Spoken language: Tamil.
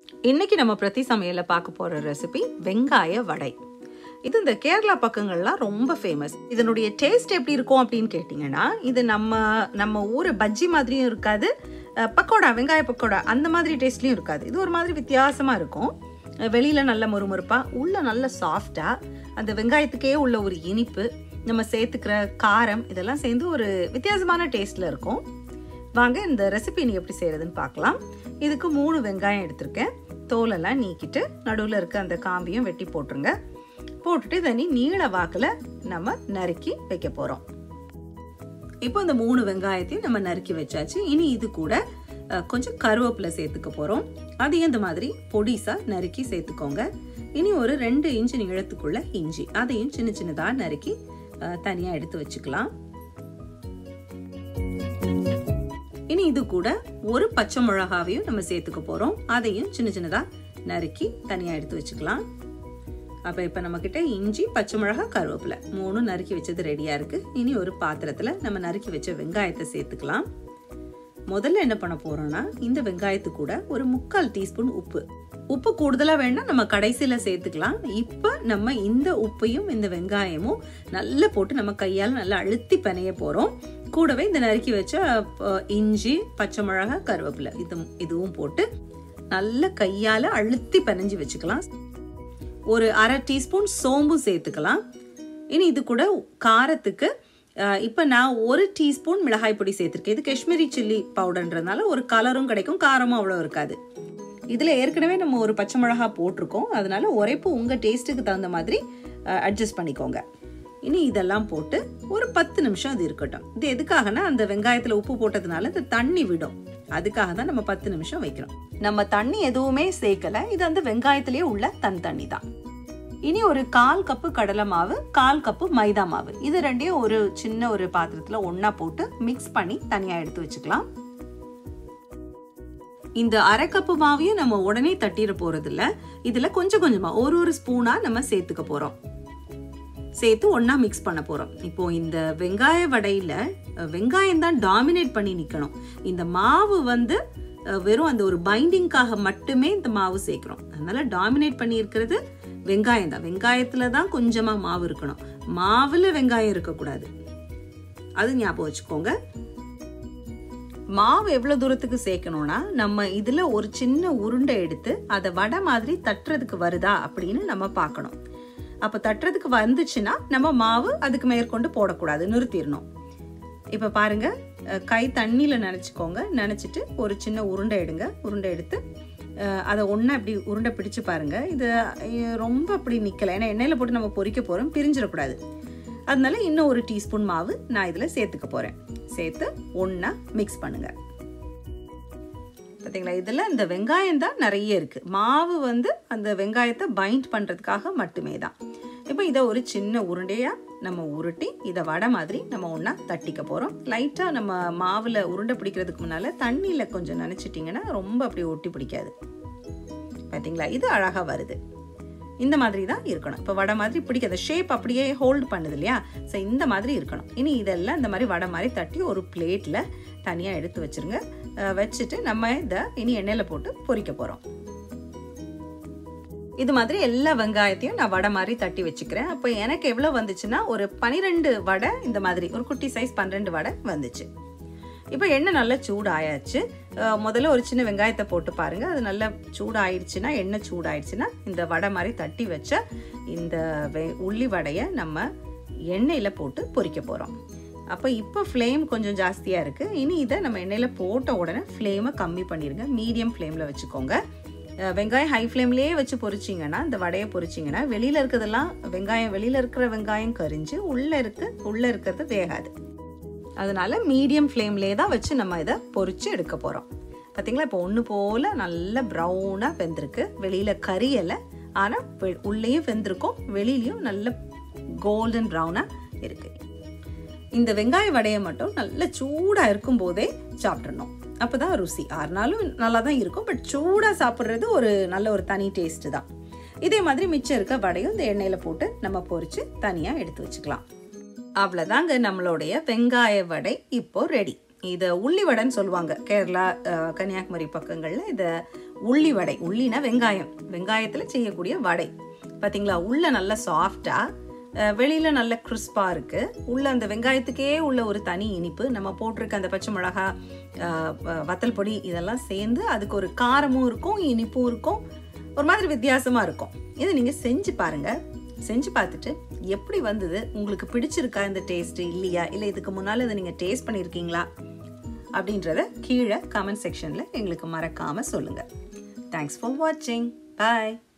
இன்னைக்கு நம்ம பிரதி சமையல்ல பார்க்க போற ரெசிபி வெங்காய வடை இது இந்த கேரளா பக்கங்கள்லாம் ரொம்ப ஃபேமஸ் இதனுடைய டேஸ்ட் எப்படி இருக்கும் அப்படின்னு கேட்டிங்கன்னா இது நம்ம நம்ம ஊர் பஜ்ஜி மாதிரியும் இருக்காது அஹ், பக்கோடா வெங்காய பக்கோடா அந்த மாதிரி டேஸ்ட்லையும் இருக்காது இது ஒரு மாதிரி வித்தியாசமாக இருக்கும் அஹ், வெளியில நல்ல மொறுமொறுப்பாக உள்ள நல்ல சாஃப்டாக அந்த வெங்காயத்துக்கே உள்ள ஒரு இனிப்பு நம்ம சேர்த்துக்கிற காரம் இதெல்லாம் சேர்ந்து ஒரு வித்தியாசமான டேஸ்ட்டில் இருக்கும் வாங்க இந்த ரெசிபி நீ எப்படி செய்யறதுன்னு பார்க்கலாம் இதுக்கு மூணு வெங்காயம் எடுத்திருக்கேன் தோலெல்லாம் நீக்கிட்டு நடுவில் இருக்க அந்த காம்பியும் வெட்டி போட்டுருங்க போட்டுட்டு இதை நீ நீள வாக்கில் நம்ம நறுக்கி வைக்க போகிறோம் இப்போ இந்த மூணு வெங்காயத்தையும் நம்ம நறுக்கி வச்சாச்சு இனி இது கூட அஹ், கொஞ்சம் கருவேப்பிலை சேர்த்துக்க போகிறோம் அதையும் இந்த மாதிரி பொடிசா நறுக்கி சேர்த்துக்கோங்க இனி ஒரு ரெண்டு இன்ச்சு நீளத்துக்குள்ள இஞ்சி அதையும் சின்ன சின்னதாக நறுக்கி தனியாக எடுத்து வச்சுக்கலாம் இனி இது கூட ஒரு பச்சை மிளகாவையும் நம்ம சேர்த்துக்க போறோம் அதையும் சின்ன சின்னதா நறுக்கி தனியா எடுத்து வச்சுக்கலாம் அப்ப இப்ப நம்ம கிட்ட இஞ்சி பச்சை மிளகா கருவேப்பிலை மூணும் நறுக்கி வச்சது ரெடியா இருக்கு இனி ஒரு பாத்திரத்துல நம்ம நறுக்கி வச்ச வெங்காயத்தை சேர்த்துக்கலாம் முதல்ல என்ன பண்ண போறோம்னா இந்த வெங்காயத்து கூட ஒரு முக்கால் டீஸ்பூன் உப்பு உப்பு கூடுதலா வேணா நம்ம கடைசியில சேர்த்துக்கலாம் இப்ப நம்ம இந்த உப்பையும் இந்த வெங்காயமும் நல்லா போட்டு நம்ம கையால் நல்லா அழுத்தி பிணைய போறோம் கூடவே இந்த நறுக்கி வச்ச அஹ், இஞ்சி பச்சை மிளகா கருவேப்பிலை இது இதுவும் போட்டு நல்ல கையால அழுத்தி பிணைஞ்சு வச்சுக்கலாம் ஒரு அரை டீஸ்பூன் சோம்பு சேர்த்துக்கலாம் இனி இது கூட காரத்துக்கு அஹ், இப்போ நான் ஒரு டீஸ்பூன் மிளகாய் பொடி சேர்த்துருக்கேன் இது காஷ்மீரி சில்லி பவுடர்ன்றதுனால ஒரு கலரும் கிடைக்கும் காரமும் அவ்வளோ இருக்காது இதில் ஏற்கனவே நம்ம ஒரு பச்சை மிளகா போட்டிருக்கோம் அதனால உரைப்பு உங்கள் டேஸ்ட்டுக்கு தகுந்த மாதிரி அட்ஜஸ்ட் பண்ணிக்கோங்க இனி இதெல்லாம் போட்டு ஒரு பத்து நிமிஷம் அது இருக்கட்டும் இது எதுக்காகனா அந்த வெங்காயத்தில் உப்பு போட்டதுனால இந்த தண்ணி விடும் அதுக்காக தான் நம்ம பத்து நிமிஷம் வைக்கிறோம் நம்ம தண்ணி எதுவுமே சேர்க்கல இது அந்த வெங்காயத்திலேயே உள்ள தன் தண்ணி தான் இனி ஒரு கால் கப்பு கடலை மாவு கால் கப்பு மைதா மாவு இது ரெண்டையும் ஒரு சின்ன ஒரு பாத்திரத்துல ஒண்ணா போட்டு மிக்ஸ் பண்ணி தனியா எடுத்து வச்சுக்கலாம் இந்த அரை கப்பு மாவையும் நம்ம உடனே தட்டிட போறது இல்ல இதுல கொஞ்சம் கொஞ்சமா ஒரு ஒரு ஸ்பூனா நம்ம சேர்த்துக்க போறோம் சேர்த்து ஒண்ணா மிக்ஸ் பண்ண போறோம் இப்போ இந்த வெங்காய வடையில அஹ், வெங்காயம் தான் டாமினேட் பண்ணி நிக்கணும் இந்த மாவு வந்து அஹ், வெறும் அந்த ஒரு பைண்டிங்காக மட்டுமே இந்த மாவு சேர்க்கிறோம் அதனால டாமினேட் பண்ணி இருக்கிறது வெங்காயம் தான் வெங்காயத்துல தான் கொஞ்சமா மாவு இருக்கணும் மாவுல வெங்காயம் இருக்கக்கூடாது அது ஞாபகம் வச்சுக்கோங்க மாவு எவ்வளவு தூரத்துக்கு சேர்க்கணும்னா நம்ம இதுல ஒரு சின்ன உருண்டை எடுத்து அதை வடை மாதிரி தட்டுறதுக்கு வருதா அப்படின்னு நம்ம பார்க்கணும் அப்ப தட்டுறதுக்கு வந்துச்சுன்னா நம்ம மாவு அதுக்கு மேற்கொண்டு போடக்கூடாது நிறுத்திடணும் இப்ப பாருங்க அஹ், கை தண்ணியில நினைச்சுக்கோங்க நினைச்சிட்டு ஒரு சின்ன உருண்டை எடுங்க உருண்டை எடுத்து அஹ், அதை ஒண்ணா இப்படி உருண்டை பிடிச்சு பாருங்க இது அஹ், ரொம்ப அப்படி நிக்கல ஏன்னா எண்ணெயில போட்டு நம்ம பொரிக்க போறோம் பிரிஞ்சிடக்கூடாது அதனால இன்னும் ஒரு டீஸ்பூன் மாவு நான் இதுல சேர்த்துக்க போறேன் சேர்த்து ஒண்ணா மிக்ஸ் பண்ணுங்க பார்த்தீங்களா இதில் இந்த வெங்காயம் தான் நிறைய இருக்குது மாவு வந்து அந்த வெங்காயத்தை பைண்ட் பண்ணுறதுக்காக மட்டுமே தான் இப்போ இதை ஒரு சின்ன உருண்டையாக நம்ம உருட்டி இதை வடை மாதிரி நம்ம ஒன்றா தட்டிக்க போகிறோம் லைட்டாக நம்ம மாவில் உருண்டை பிடிக்கிறதுக்கு முன்னால் தண்ணியில் கொஞ்சம் நினச்சிட்டிங்கன்னா ரொம்ப அப்படி ஒட்டி பிடிக்காது பார்த்தீங்களா இது அழகாக வருது இந்த மாதிரி தான் இருக்கணும் இப்போ வடை மாதிரி பிடிக்காத ஷேப் அப்படியே ஹோல்ட் பண்ணுது இல்லையா ஸோ இந்த மாதிரி இருக்கணும் இனி இதெல்லாம் இந்த மாதிரி வடை மாதிரி தட்டி ஒரு பிளேட்டில் தனியாக எடுத்து வச்சிருங்க அஹ் வச்சுட்டு நம்ம இதை இனி எண்ணெயில் போட்டு பொரிக்க போகிறோம் இது மாதிரி எல்லா வெங்காயத்தையும் நான் வடை மாதிரி தட்டி வச்சுக்கிறேன் அப்போ எனக்கு எவ்வளோ வந்துச்சுன்னா ஒரு பனிரெண்டு வடை இந்த மாதிரி ஒரு குட்டி சைஸ் பன்னிரெண்டு வடை வந்துச்சு இப்போ எண்ணெய் நல்லா சூடாயாச்சு அஹ் முதல்ல ஒரு சின்ன வெங்காயத்தை போட்டு பாருங்க அது நல்லா சூடாயிடுச்சுன்னா எண்ணெய் சூடாயிடுச்சுன்னா இந்த வடை மாதிரி தட்டி வச்ச இந்த வெ- உள்ளி வடையை நம்ம எண்ணெயில் போட்டு பொரிக்க போகிறோம் அப்போ இப்போ ஃப்ளேம் கொஞ்சம் ஜாஸ்தியாக இருக்குது இனி இதை நம்ம எண்ணெயில் போட்ட உடனே ஃப்ளேமை கம்மி பண்ணிடுங்க மீடியம் ஃப்ளேமில் வச்சுக்கோங்க அஹ் வெங்காயம் ஹை ஃப்ளேம்லேயே வச்சு பொரிச்சிங்கன்னா இந்த வடையை பொரிச்சிங்கன்னா வெளியில் இருக்கிறதெல்லாம் வெங்காயம் வெளியில் இருக்கிற வெங்காயம் கரிஞ்சு உள்ளே இருக்கு உள்ளே இருக்கிறது வேகாது அதனால மீடியம் ஃப்ளேம்லேயே தான் வச்சு நம்ம இதை பொரிச்சு எடுக்க போகிறோம் பார்த்தீங்களா இப்போ ஒன்று போல் நல்ல ப்ரௌனாக வெந்திருக்கு வெளியில் கரியலை ஆனால் உள்ளேயும் வெந்திருக்கும் வெளியிலையும் நல்ல கோல்டன் ப்ரௌனாக இருக்குது இந்த வெங்காய வடையை மட்டும் நல்ல சூடாக இருக்கும் போதே சாப்பிட்றணும் அப்போ தான் ருசி ஆறுனாலும் நல்லா தான் இருக்கும் பட் சூடாக சாப்பிட்றது ஒரு நல்ல ஒரு தனி டேஸ்ட்டு தான் இதே மாதிரி மிச்சம் இருக்க வடையும் இந்த எண்ணெயில் போட்டு நம்ம பொரிச்சு தனியாக எடுத்து வச்சுக்கலாம் அவ்வளோதாங்க நம்மளுடைய வெங்காய வடை இப்போ ரெடி இதை உள்ளிவடைன்னு சொல்லுவாங்க கேரளா அஹ், கன்னியாகுமரி பக்கங்களில் இதை உள்ளி வடை உள்ளினா வெங்காயம் வெங்காயத்தில் செய்யக்கூடிய வடை பார்த்தீங்களா உள்ள நல்லா சாஃப்டாக வெளியில் நல்ல கிறிஸ்பாக இருக்குது உள்ள அந்த வெங்காயத்துக்கே உள்ள ஒரு தனி இனிப்பு நம்ம போட்டிருக்க அந்த பச்சை மிளகா அஹ், வ- வத்தல் பொடி இதெல்லாம் சேர்ந்து அதுக்கு ஒரு காரமும் இருக்கும் இனிப்பும் இருக்கும் ஒரு மாதிரி வித்தியாசமாக இருக்கும் இதை நீங்கள் செஞ்சு பாருங்கள் செஞ்சு பார்த்துட்டு எப்படி வந்தது உங்களுக்கு பிடிச்சிருக்கா இந்த டேஸ்ட்டு இல்லையா இல்லை இதுக்கு முன்னால் இதை நீங்கள் டேஸ்ட் பண்ணியிருக்கீங்களா அப்படின்றத கீழே கமெண்ட் செக்ஷனில் எங்களுக்கு மறக்காமல் சொல்லுங்கள் தேங்க்ஸ் ஃபார் வாட்சிங் பாய்